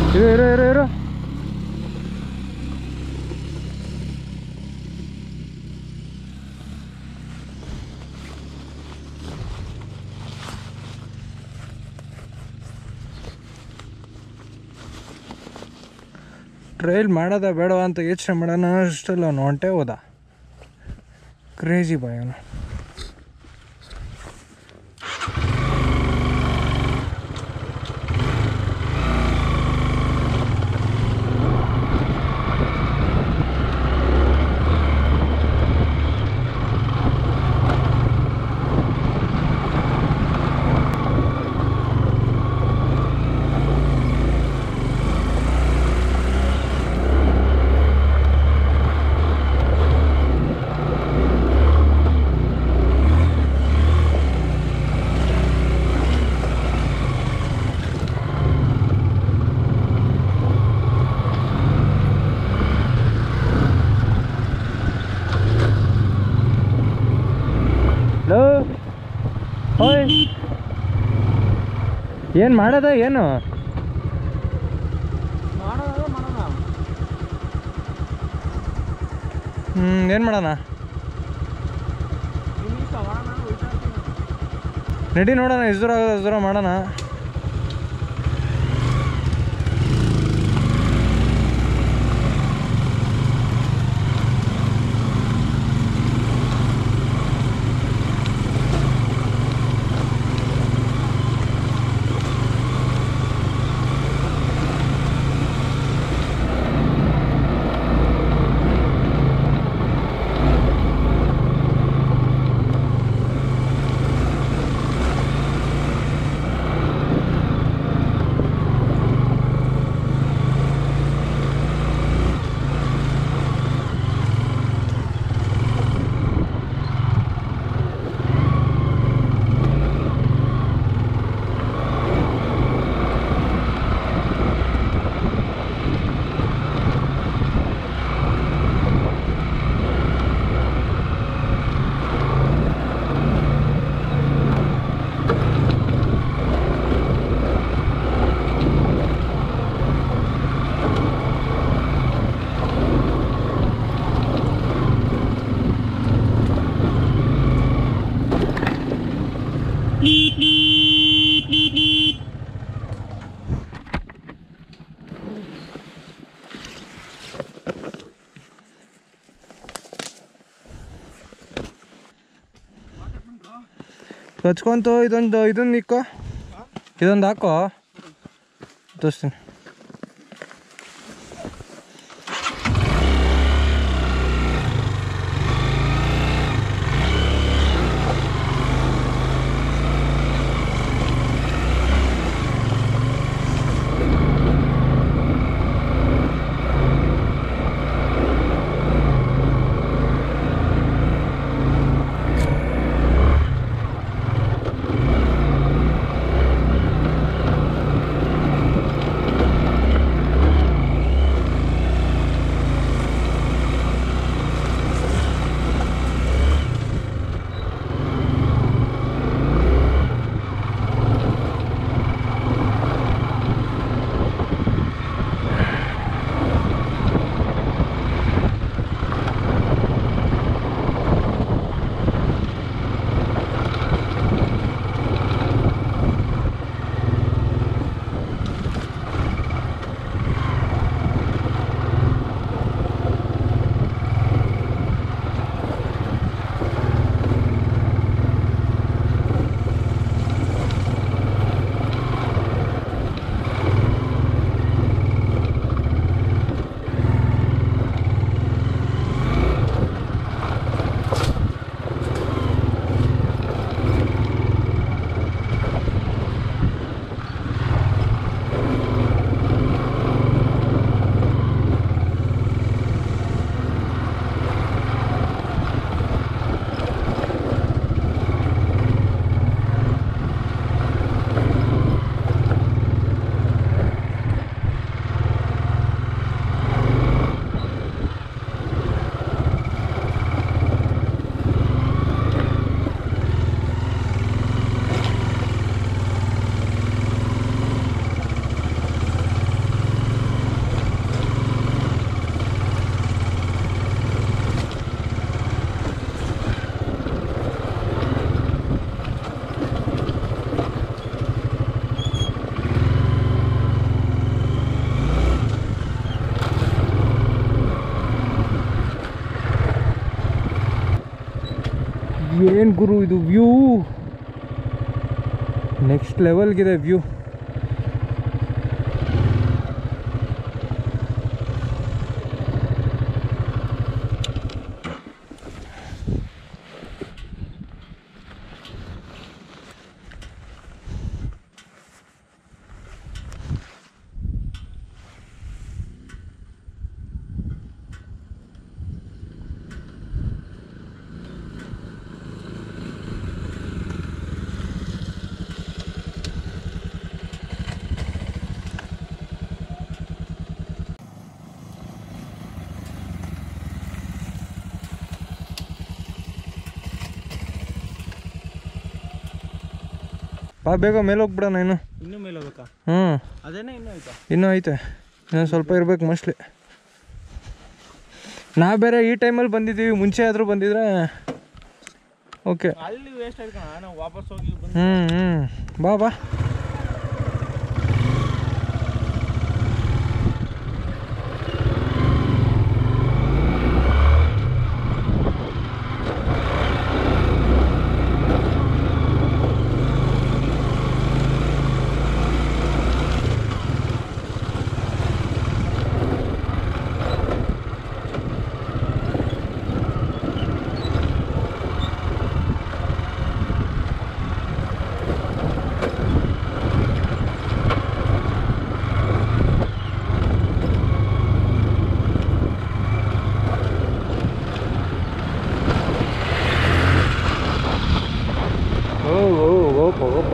ಇರು ಇರು ಇರು ಇರು ಟ್ರೈಲ್ ಮಾಡೋದ ಬೇಡವಾ ಅಂತ ಯೋಚನೆ ಮಾಡೋಣ ಅಷ್ಟಲ್ಲ ಅವನು ಹೊಂಟೆ ಹೋದ ಕ್ರೇಜಿ ಬಾಯ್ ಅವನು ಹಲೋ ಓಯ್ ಏನು ಮಾಡೋದ ಏನು ಹ್ಞೂ ಏನು ಮಾಡೋಣ ನಡಿ ನೋಡೋಣ ಎಷ್ಟು ದೂರ ಆಗೋದು ಅಷ್ಟು ದೂರ ಮಾಡೋಣ ಹಚ್ಕೊಂತು ಇದೊಂದು ಇದೊಂದು ಇಕ್ಕೋ ಇದೊಂದು ಹಾಕೋ ತೋರಿಸ್ತೀನಿ ಏನು ಗುರು ಇದು ವ್ಯೂ ನೆಕ್ಸ್ಟ್ ಲೆವೆಲ್ಗಿದೆ ವ್ಯೂ ಬಾ ಬೇಗ ಮೇಲೆ ಹೋಗ್ಬಿಡೋಣ ಇನ್ನು ಇನ್ನೂ ಮೇಲೆ ಹೋಗ್ಬೇಕಾ ಹ್ಞೂ ಅದೇನೇ ಇನ್ನೂ ಆಯ್ತಾ ಇನ್ನೂ ಐತೆ ಇನ್ನೂ ಸ್ವಲ್ಪ ಇರ್ಬೇಕು ಮೋಸ್ಟ್ಲಿ ನಾ ಬೇರೆ ಈ ಟೈಮಲ್ಲಿ ಬಂದಿದ್ದೀವಿ ಮುಂಚೆ ಆದರೂ ಬಂದಿದ್ರೆ ಓಕೆ ಅಲ್ಲಿ ವೇಸ್ಟ್ ಆಯ್ತು ಕಣ ನಾವು ವಾಪಸ್ ಹೋಗಿ ಬಂದು ಹ್ಞೂ ಹ್ಞೂ ಬಾ ಬಾ ಓ ಓ ಓಪ ಓಪ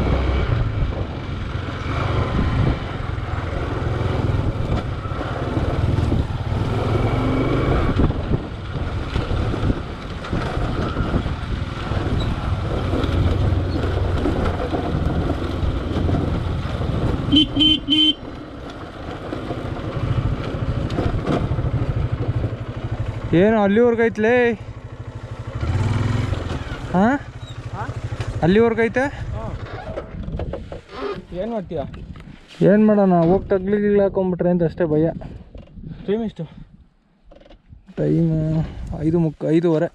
ಏನು ಅಲ್ಲಿವರೆಗೆ ಐತ್ಲೇ ಹಾಂ ಅಲ್ಲಿವರೆಗೆ ಐತೆ ಹಾಂ ಏನು ಮಾಡ್ತೀಯಾ ಏನು ಮಾಡೋಣ ಹೋಗಿ ತಗ್ಲಿಗಿಗ್ಲಿ ಹಾಕೊಂಬಿಟ್ರೆ ಅಂತ ಅಷ್ಟೇ ಭಯ ಟೈಮ್ ಎಷ್ಟು ಟೈಮ್ ಐದು ಮುಕ್ ಐದೂವರೆ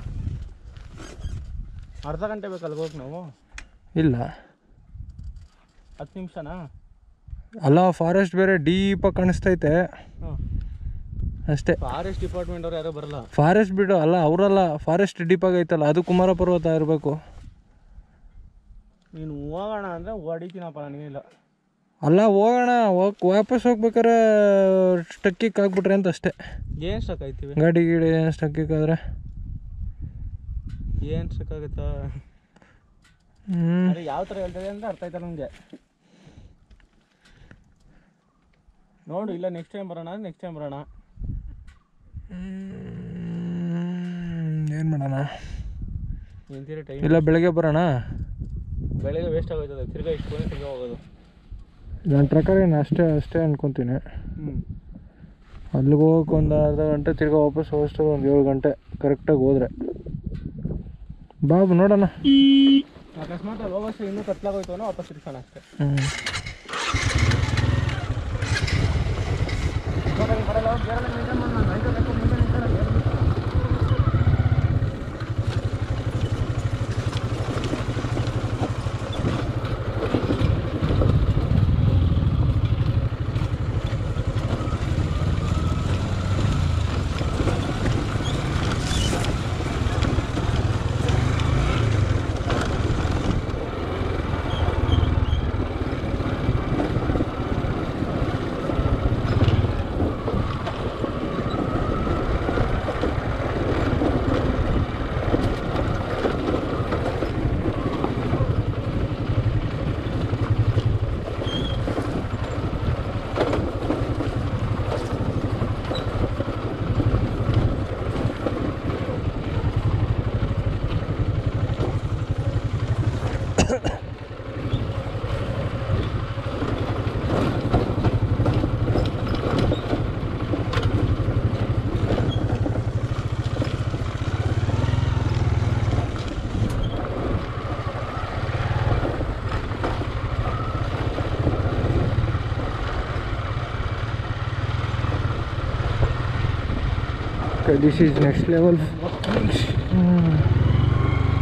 ಅರ್ಧ ಗಂಟೆ ಬೇಕಲ್ಲ ಹೋಗಿ ನಾವು ಇಲ್ಲ ಹತ್ತು ನಿಮಿಷನಾ ಅಲ್ಲ ಫಾರೆಸ್ಟ್ ಬೇರೆ ಡೀಪಾಗಿ ಕಾಣಿಸ್ತೈತೆ ಹಾಂ ಅಷ್ಟೇ ಫಾರೆಸ್ಟ್ ಡಿಪಾರ್ಟ್ಮೆಂಟ್ ಅವ್ರು ಯಾರೋ ಬರಲ್ಲ ಫಾರೆಸ್ಟ್ ಬಿಡು ಅಲ್ಲ ಅವರಲ್ಲ ಫಾರೆಸ್ಟ್ ಡೀಪಾಗಿ ಐತಲ್ಲ ಅದು ಕುಮಾರ ಪರ್ವತ ಇರಬೇಕು ನೀನು ಹೋಗೋಣ ಅಂದರೆ ಹೊಡಿತೀನಪ್ಪ ನನಗೇನಿಲ್ಲ ಅಲ್ಲ ಹೋಗೋಣ ಹೋಗ್ ವಾಪಸ್ ಹೋಗ್ಬೇಕಾರೆ ಸ್ಟಕ್ಕಿಗೆ ಹಾಕ್ಬಿಟ್ರೆ ಅಂತ ಅಷ್ಟೇ ಏನು ಸ್ಟಕ್ ಆಯ್ತೀವಿ ಗಾಡಿ ಗೀಡಿ ಸ್ಟಕ್ಕಿಗೆ ಆದ್ರೆ ಏನು ಸ್ಟಕ್ ಆಗುತ್ತಾ ಹ್ಞೂ ಅದೇ ಯಾವ ಥರ ಹೇಳ್ತದೆ ಅಂತ ಅರ್ಥ ಆಯ್ತಲ್ಲ ನನಗೆ ನೋಡು ಇಲ್ಲ ನೆಕ್ಸ್ಟ್ ಟೈಮ್ ಬರೋಣ ನೆಕ್ಸ್ಟ್ ಟೈಮ್ ಬರೋಣ ಏನು ಮಾಡೋಣ ನಿಂತಿರೋ ಟೈಮ್ ಇಲ್ಲ ಬೆಳಗ್ಗೆ ಬರೋಣ ಬೆಳಗ್ಗೆ ವೇಸ್ಟ್ ಆಗೋಯ್ತದೆ ತಿರ್ಗಾ ಇಷ್ಟು ಕೊನೆ ತಿರ್ಗಾ ಹೋಗೋದು ನನ್ನ ಪ್ರಕಾರ ಏನು ಅಷ್ಟೇ ಅಷ್ಟೇ ಅನ್ಕೊತೀನಿ ಹ್ಞೂ ಅಲ್ಲಿಗೆ ಹೋಗಕ್ಕೆ ಒಂದು ಅರ್ಧ ಗಂಟೆ ತಿರ್ಗಾ ವಾಪಸ್ ಹೋಗೋಷ್ಟು ಒಂದು ಏಳು ಗಂಟೆ ಕರೆಕ್ಟಾಗಿ ಹೋದ್ರೆ ಬಾಬು ನೋಡೋಣ ಅಕಸ್ಮಾತ್ ಅಲ್ಲಿ ಹೋಗೋಷ್ಟು ಇನ್ನೂ ಕತ್ಲಾಗೋಯ್ತು ಅನ್ನೋ ವಾಪಸ್ ತಿರ್ಸೋಣ ಅಷ್ಟೇ ಹ್ಞೂ Okay, this is next level. Hmm.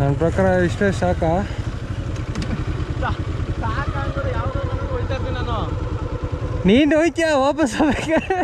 ನನ್ನ ಪ್ರಕಾರ ಇಷ್ಟೇ ಸಾಕಾ ಸಾಕಾಗ್ತದೆ ಯಾವಾಗ ಹೋಯ್ತಾ ಇರ್ತೀನಿ ನಾನು ನೀನು ಹೋಯ್ತೀಯ ವಾಪಸ್ ಹೋಗ್ಬೇಕಾದ್ರೆ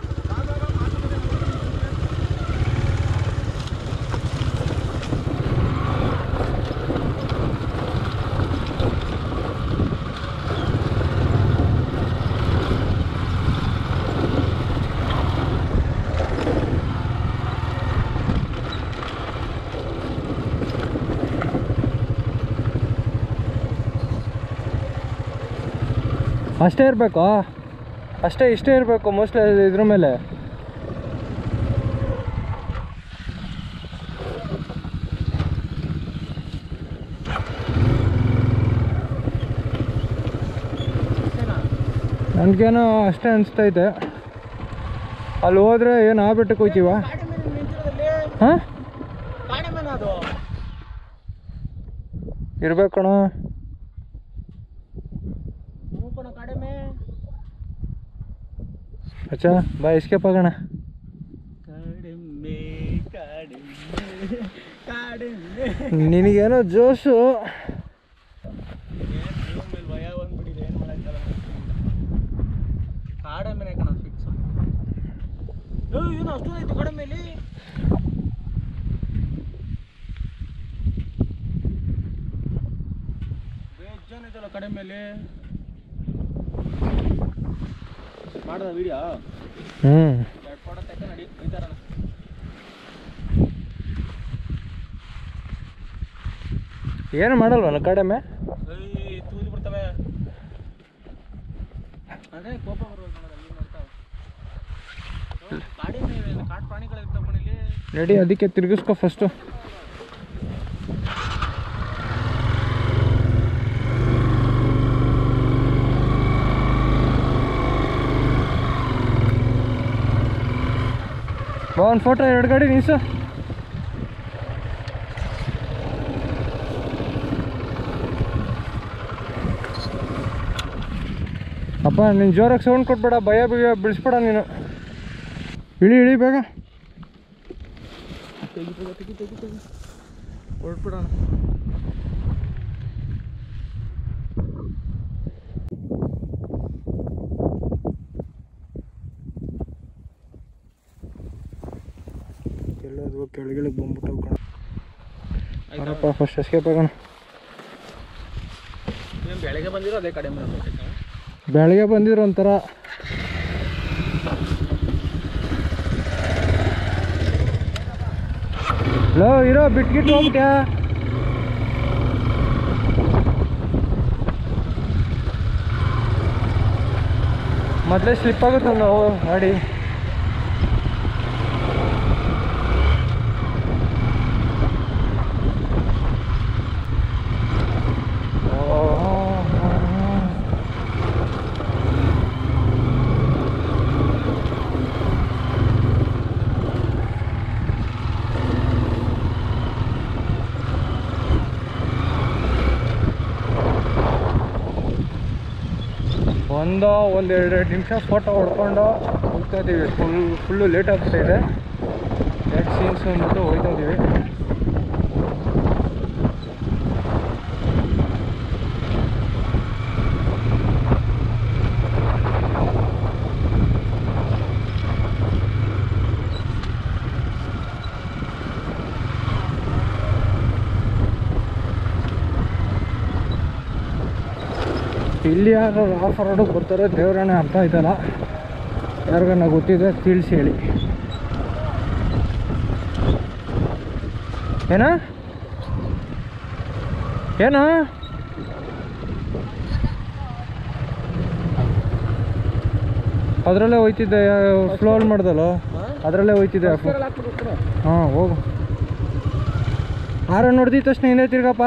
ಅಷ್ಟೇ ಇರಬೇಕು ಅಷ್ಟೇ ಇಷ್ಟೇ ಇರಬೇಕು ಮೋಸ್ಟ್ಲಿ ಇದ್ರ ಮೇಲೆ ನನಗೇನೋ ಅಷ್ಟೇ ಅನಿಸ್ತೈತೆ ಅಲ್ಲಿ ಹೋದ್ರೆ ಏನು ಆ ಬೆಟ್ಟಕ್ಕೆ ಹೋಗ್ತೀವ ಗಾಡಿ ಮೇಲೆ ನಿಂತಿರೋದಲ್ಲಿ ಹಾಂ ಗಾಡಿ ಮೇಲೆ ಅದು ಇರ್ಬೇಕು ಕಣೋ ಮೂಕಣ ಕಡಿಮೆ ಅಚ್ಚ ಬಾ ಎಸ್ಕೇಪ್ ಆಗೋಣ ಕಡಿಮೆ ಕಡಿಮೆ ಕಡಿಮೆ ನಿನಗೇನೋ ಜೋಶು ಏನ್ ಜೀವ ಮೇಲೆ ಭಯ ಬಂದ್ಬಿಟ್ಟಿದೆ ಏನು ಮಾಡಕ್ಕಲ್ಲ ಕಾಡೆ ಮೇಲೆ ಕಣ ಫಿಕ್ಸ್ ಏನು ಅಷ್ಟು ಆಯ್ತು ಕಡೆ ಮೇಲೆ ಬೇಜಾನ್ ಐತಲ್ಲ ಕಡೆ ಮೇಲೆ ಮಾಡ್ದ ವಿಡಿಯೋ ಹ್ಞೂ ಎರಡು ಫೋಟೋ ತೆಕ್ಕ ನಡಿ ಒಯ್ತಾರಣ ಏನು ಮಾಡಲ್ವನ ಕಡಿಮೆ ಏಯ್ ತೂದು ಬಿಡ್ತವೆ ಅದೇ ಕೋಪ ಬರ್ಬೇಕು ನೋಡೋದು ಅಲ್ಲಿ ನೋಡ್ತಾವೆ ಗಾಡಿ ಮೇಲೆ ಕಾಡು ಪ್ರಾಣಿಗಳು ಇರ್ತಾವ ಕಣ ಇಲ್ಲಿ ನಡಿ ಅದಕ್ಕೆ ತಿರುಗಿಸ್ಕೊ ಫಸ್ಟು ಬಾ ಒಂದು ಫೋಟೋ ಎರಡು ಗಾಡಿ ನಿಲ್ಸು ಅಪ್ಪ ನೀನು ಜೋರಾಗಿ ಸೌಂಡ್ ಕೊಟ್ಬೇಡ ಭಯ ಬಿಯ ಬಿಡಿಸ್ಬೇಡ ನೀನು ಇಳಿ ಇಳಿ ಬೇಗ ತೆಗಿ ತೆಗಿ ತೆಗಿ ತೆಗಿ ತೆಗಿ ಹೊರಟ್ಬಿಡೋಣ ಎಲ್ಲೋದ್ವು ಕೆಳಗಿಳಿಗೆ ಬಂದ್ಬಿಟ್ಟವು ಕಣ ಬರಪ್ಪ ಫಸ್ಟ್ ಎಸ್ಕೇಪ್ ಆಗೋಣ ನೀವು ಬೆಳಗ್ಗೆ ಬಂದಿರೋ ಅದೇ ಕಡೆ ಮೇಲೆ ಹೋಗ್ಬೇಕು ನಾವು. ಬೆಳಗ್ಗೆ ಬಂದಿದ್ರು ಒಂಥರ ಲೋ ಇರೋ ಬಿಟ್ಗಿಟ್ಟು ಹೋಗ್ಬಿಟ್ಯಾ ಮೊದಲೇ ಸ್ಲಿಪ್ ಆಗುತ್ತಲ್ಲ ನಾವು ಗಾಡಿ ಒಂದು ಒಂದು ಎರಡೆರಡು ನಿಮಿಷ ಫೋಟೋ ಹೊಡ್ಕೊಂಡು ಹೋಗ್ತಾ ಇದ್ದೀವಿ ಫುಲ್ ಫುಲ್ಲು ಲೇಟ್ ಆಗ್ಬಿಟ್ಟಿದೆ ಲೆಟ್ ಸೀನ್ಸ್ ಅಂದ್ಬಿಟ್ಟು ಹೋಗ್ತಾ ಇದ್ದೀವಿ ಇಲ್ಲಿ ಯಾರು ಆಫ್ ರೋಡಿಗೆ ಬರ್ತಾರೆ ದೇವರನ್ನೇ ಅರ್ಥ ಆಯ್ತಲ್ಲ ಯಾರಿಗನ್ನ ಗೊತ್ತಿದೆ ತಿಳಿಸಿ ಹೇಳಿ ಏನ ಏನು ಅದರಲ್ಲೇ ಹೋಯ್ತಿದ್ದೆ ಫ್ಲೋಲ್ ಮಾಡ್ದಲ್ಲ ಅದರಲ್ಲೇ ಹೋಯ್ತಿದ್ದೆ ಇದರಲ್ಲಿ ಹಾಕ್ಬಿಟ್ಟು ಹಾಂ ಹೋಗು ಆರ ನೋಡ್ದಿ ತಕ್ಷಣ ಹಿಂದೆ ತಿರ್ಗಪ್ಪ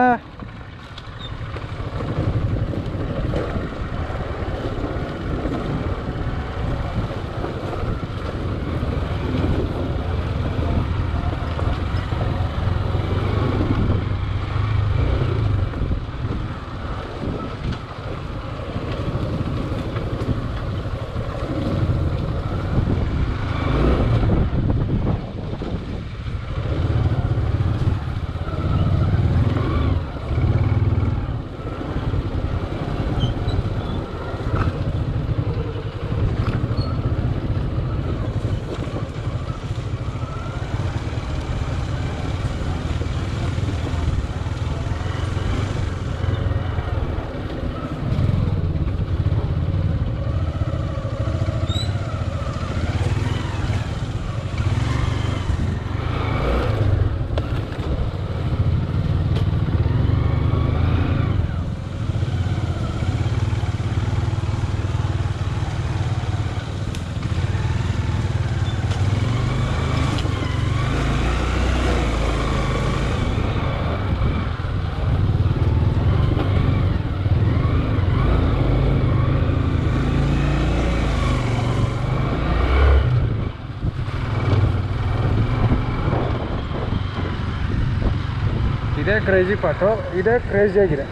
ಇದೇ ಕ್ರೇಜಿ ಪಾಟು ಇದೇ ಕ್ರೇಜಿ ಆಗಿದೆ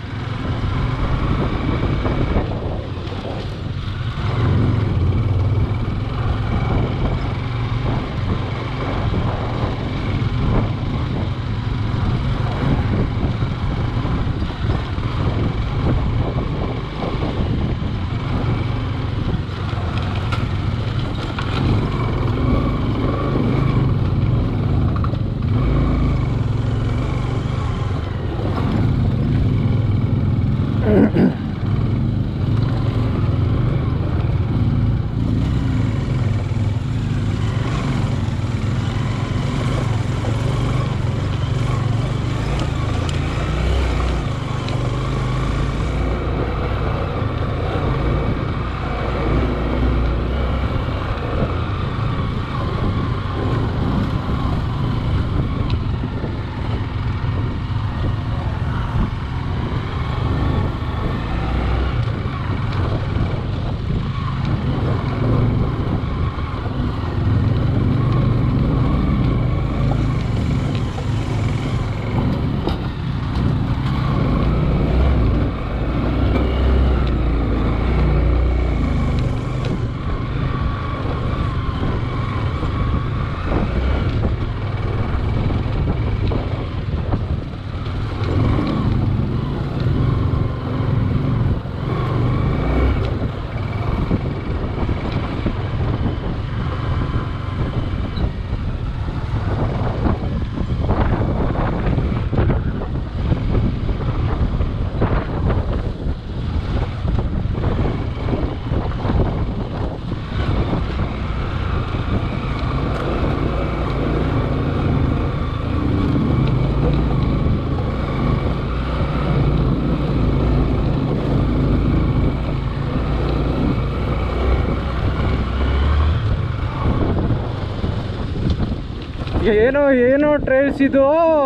ಏನೋ ಏನೋ ಟ್ರೈಲ್ಸ್ ಇದು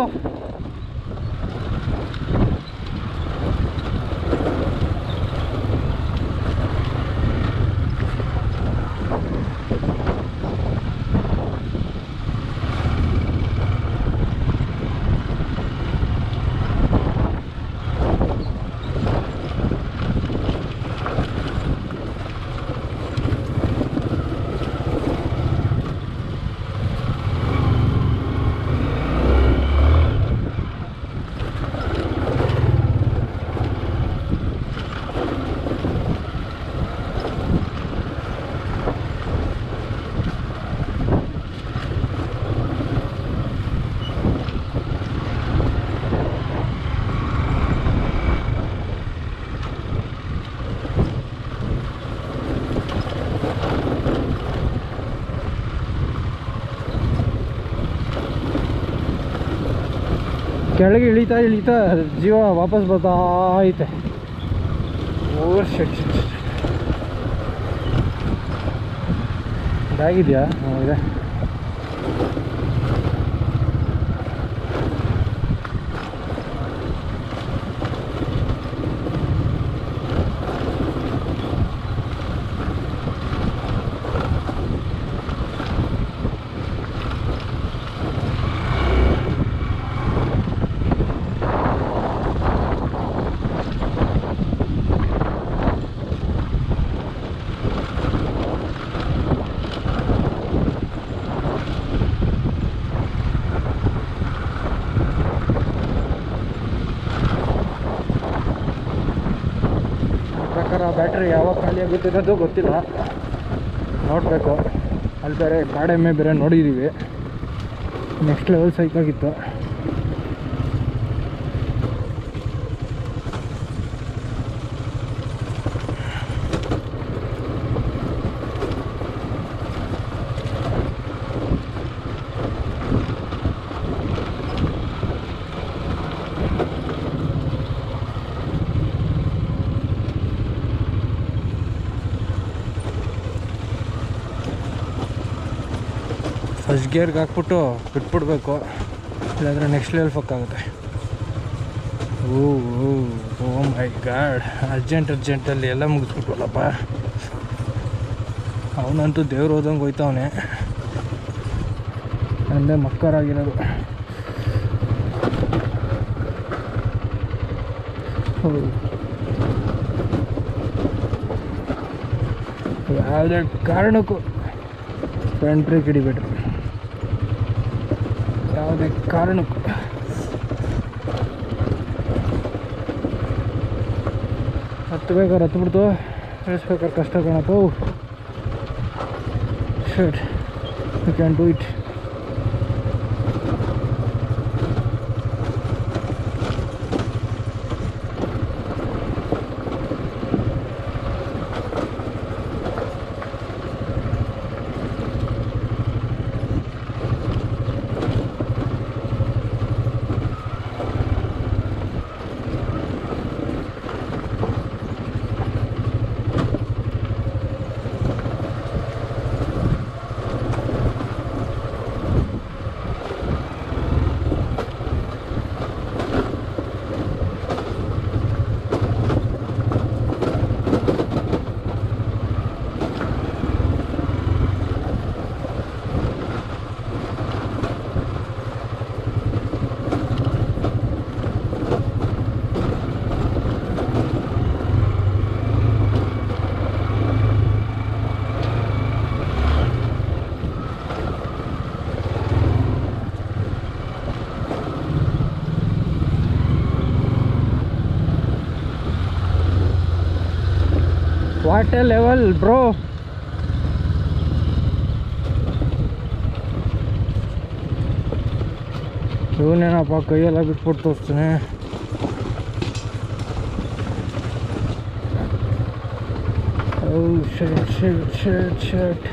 ಕೆಳಗೆ ಇಳಿತಾ ಇಳಿತಾ ಜೀವ ವಾಪಸ್ ಬರ್ತಾ ಐತೆ ಓ ಶಟ್ ಶಟ್ ಶಟ್. ಇದಾಗಿದೆಯಾ ಹ್ಞೂ ಇದೆ ಪ್ರಕಾರ ಬ್ಯಾಟ್ರಿ ಯಾವಾಗ ಖಾಲಿ ಆಗುತ್ತೆ ಅನ್ನೋದು ಗೊತ್ತಿಲ್ಲ ನೋಡಬೇಕು ಅಲ್ಲಿ ಬೇರೆ ಕಾಡೆಮ್ಮೆ ಬೇರೆ ನೋಡಿದ್ದೀವಿ ನೆಕ್ಸ್ಟ್ ಲೆವೆಲ್ ಸೈಕಾಗಿತ್ತು ಫಸ್ಟ್ ಗೇರ್ಗೆ ಹಾಕ್ಬಿಟ್ಟು ಬಿಟ್ಬಿಡ್ಬೇಕು ಇಲ್ಲಾಂದರೆ ನೆಕ್ಸ್ಟ್ ಲೆವೆಲ್ ಫಕ್ ಆಗುತ್ತೆ ಓ ಓ ಓ ಮೈ ಗಾಡ್ ಅರ್ಜೆಂಟ್ ಅರ್ಜೆಂಟಲ್ಲಿ ಎಲ್ಲ ಮುಗಿಸ್ಬಿಟ್ವಲ್ಲಪ್ಪ ಅವನಂತೂ ದೇವ್ರು ಹೋದಂಗೆ ಹೋಯ್ತವನೆ ನಂದೇ ಮಕ್ಕರಾಗಿರೋದು ಯಾವುದೇ ಕಾರಣಕ್ಕೂ ಫ್ರಂಟ್ ಬ್ರೇಕ್ ಹಿಡಿಬೇಡ್ರಿ ಯಾವುದೇ ಕಾರಣಕ್ಕೂ ಹತ್ತಬೇಕಾದ್ರೆ ಹತ್ಬಿಡ್ತು ಇಳಿಸ್ಬೇಕಾದ್ರೆ ಕಷ್ಟ ಕಾಣಪ್ಪ shut you can do it what a level bro ಇವನೇನಪ್ಪ ಕೈಯೆಲ್ಲ ಬಿಟ್ಬಿಟ್ಟು ತೋರಿಸ್ತಾನೆ oh shirt shirt shirt shirt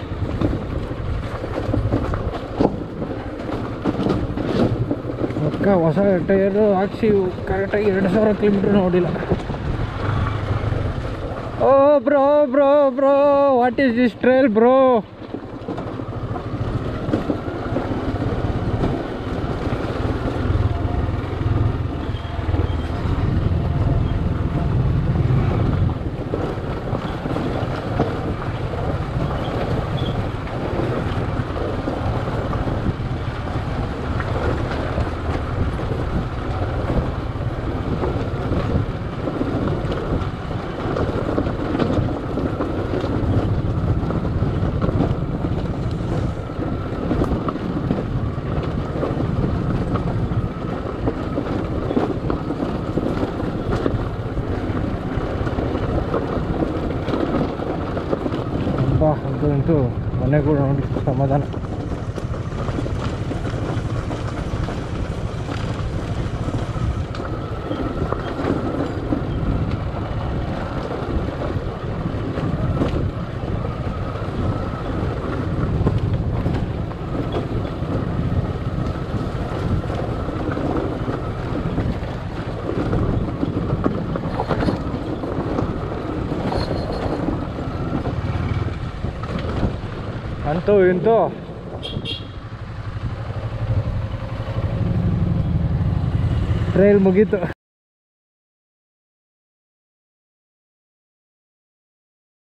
ಅಕ್ಕ ಹೊಸ ಟೈರು ಹಾಕ್ಸಿ ಕರೆಕ್ಟಾಗಿ ಎರಡು ಸಾವಿರ ಕಿಲೋಮೀಟ್ರ್ ನೋಡಿಲ್ಲ oh bro bro bro what is this trail bro ಅಬ್ಬಾ ಅದು ಅಂತೂ ಮನೆಗಳು ನೋಡಿ ಸಮಾಧಾನ ಅಂತೂ ಇಂತೂ ಟ್ರೈಲ್ ಮುಗೀತು